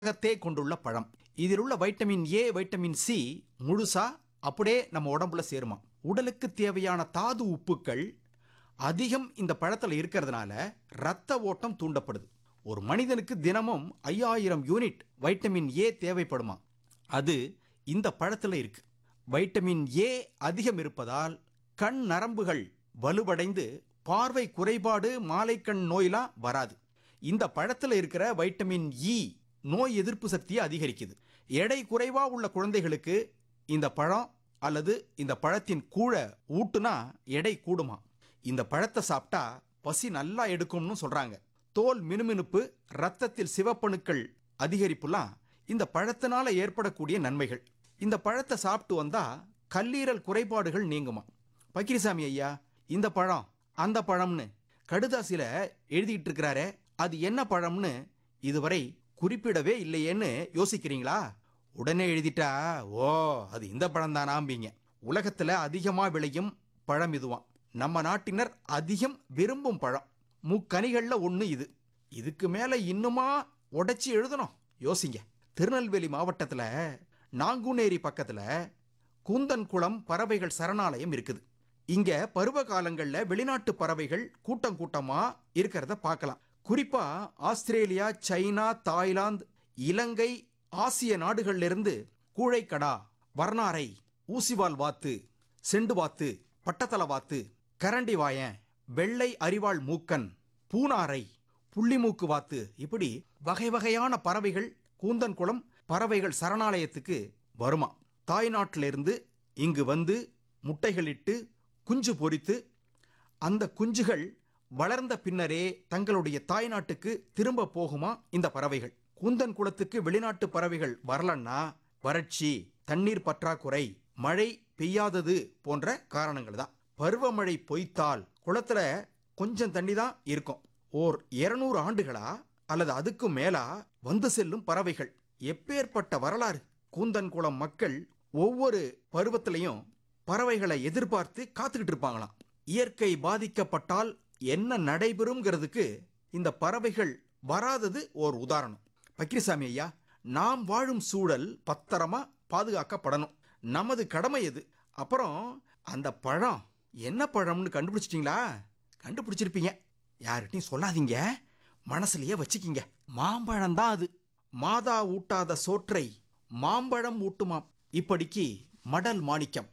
புரதத்தை கொண்டுள்ள பழம் இதில் உள்ள வைட்டமின் ஏ வைட்டமின் சி முழுசா அப்படியே நம்ம உடம்புல சேருமா உடலுக்கு தேவையான தாது உப்புக்கள் அதிகம் இந்த பழத்தில் இருக்கிறதுனால ரத்த ஓட்டம் தூண்டப்படுது ஒரு மனிதனுக்கு தினமும் ஐயாயிரம் யூனிட் வைட்டமின் ஏ தேவைப்படுமா அது இந்த பழத்தில் இருக்கு வைட்டமின் ஏ அதிகம் இருப்பதால் கண் நரம்புகள் வலுவடைந்து பார்வை குறைபாடு மாலைக்கண் நோயெல்லாம் வராது இந்த பழத்தில் இருக்கிற வைட்டமின் இ நோய் எதிர்ப்பு சக்தியை அதிகரிக்குது எடை குறைவா உள்ள குழந்தைகளுக்கு இந்த பழம் அல்லது இந்த பழத்தின் கூழை ஊட்டுனா எடை கூடுமா இந்த பழத்தை சாப்பிட்டா பசி நல்லா எடுக்கும்னு சொல்றாங்க தோல் மினுமினுப்பு ரத்தத்தில் சிவப்பணுக்கள் அதிகரிப்புலாம் இந்த பழத்தினால ஏற்படக்கூடிய நன்மைகள் இந்த பழத்தை சாப்பிட்டு வந்தா கல்லீரல் குறைபாடுகள் நீங்குமா பக்கிரிசாமி ஐயா இந்த பழம் அந்த பழம்னு கடுதாசில எழுதிட்டு இருக்கிறாரே அது என்ன பழம்னு இதுவரை குறிப்பிடவே இல்லையேன்னு யோசிக்கிறீங்களா உடனே எழுதிட்டா ஓ அது இந்த பழம் தானாம்பீங்க உலகத்துல அதிகமா விளையும் பழம் இதுவாம் நம்ம நாட்டினர் அதிகம் விரும்பும் பழம் முக்கனிகள்ல ஒண்ணு இது இதுக்கு மேல இன்னுமா உடைச்சி எழுதணும் யோசிங்க திருநெல்வேலி மாவட்டத்துல நாங்குநேரி பக்கத்துல கூந்தன்குளம் பறவைகள் சரணாலயம் இருக்குது இங்க பருவ காலங்கள்ல வெளிநாட்டு பறவைகள் கூட்டம் கூட்டமா இருக்கிறத பார்க்கலாம் குறிப்பா ஆஸ்திரேலியா சைனா தாய்லாந்து இலங்கை ஆசிய நாடுகள்ல இருந்து கூழைக்கடா வர்ணாரை ஊசிவால் வாத்து செண்டு வாத்து பட்டத்தல வாத்து கரண்டி வாயன் வெள்ளை அரிவாள் மூக்கன் பூனாரை புள்ளிமூக்கு வாத்து இப்படி வகை வகையான பறவைகள் கூந்தன்குளம் பறவைகள் சரணாலயத்துக்கு வருமா தாய்நாட்டிலிருந்து இங்கு வந்து முட்டைகளிட்டு குஞ்சு பொரித்து அந்த குஞ்சுகள் வளர்ந்த பின்னரே தங்களுடைய தாய்நாட்டுக்கு திரும்ப போகுமா இந்த பறவைகள் கூந்தன் குளத்துக்கு வெளிநாட்டு பறவைகள் வரலன்னா வறட்சி தண்ணீர் பற்றாக்குறை மழை பெய்யாதது போன்ற காரணங்கள் தான் பருவமழை பொய்த்தால் குளத்துல கொஞ்சம் தண்ணி தான் இருக்கும் ஓர் 200 ஆண்டுகளா அல்லது அதுக்கும் மேலா வந்து செல்லும் பறவைகள் எப்பேற்பட்ட வரலாறு கூந்தன்குளம் மக்கள் ஒவ்வொரு பருவத்திலையும் பறவைகளை எதிர்பார்த்து காத்துக்கிட்டு இருப்பாங்களாம் இயற்கை பாதிக்கப்பட்டால் என்ன நடைபெறும்ங்கிறதுக்கு இந்த பறவைகள் வராதது ஓர் உதாரணம் பக்கிரிசாமி ஐயா நாம் வாழும் சூழல் பத்திரமா பாதுகாக்கப்படணும் நமது கடமை எது அப்புறம் அந்த பழம் என்ன பழம்னு கண்டுபிடிச்சிட்டீங்களா கண்டுபிடிச்சிருப்பீங்க யார்கிட்டையும் சொல்லாதீங்க மனசுலயே வச்சுக்கிங்க மாம்பழம் தான் அது மாதா ஊட்டாத சோற்றை மாம்பழம் ஊட்டுமாம் இப்படிக்கு மடல் மாணிக்கம்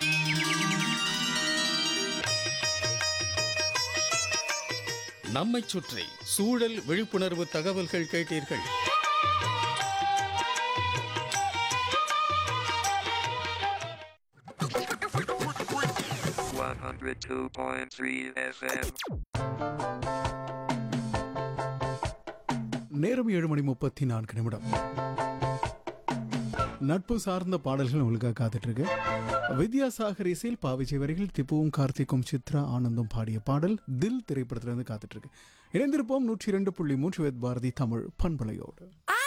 நம்மைச் சுற்றி சூழல் விழிப்புணர்வு தகவல்கள் கேட்டீர்கள் One hundred two point three FM. நேரம் ஏழு மணி முப்பத்தி நான்கு நிமிடம் நட்பு சார்ந்த பாடல்கள் உங்களுக்காக காத்துட்டு இருக்கு வித்யாசாகர் இசையில் பாவிச்சை வரிகள் திப்புவும் கார்த்திக்கும் சித்ரா ஆனந்தும் பாடிய பாடல் தில் திரைப்படத்திலிருந்து காத்துட்டு இருக்கு இணைந்திருப்போம் நூற்றி இரண்டு புள்ளி மூன்று வேத் பாரதி தமிழ் பண்பலையோடு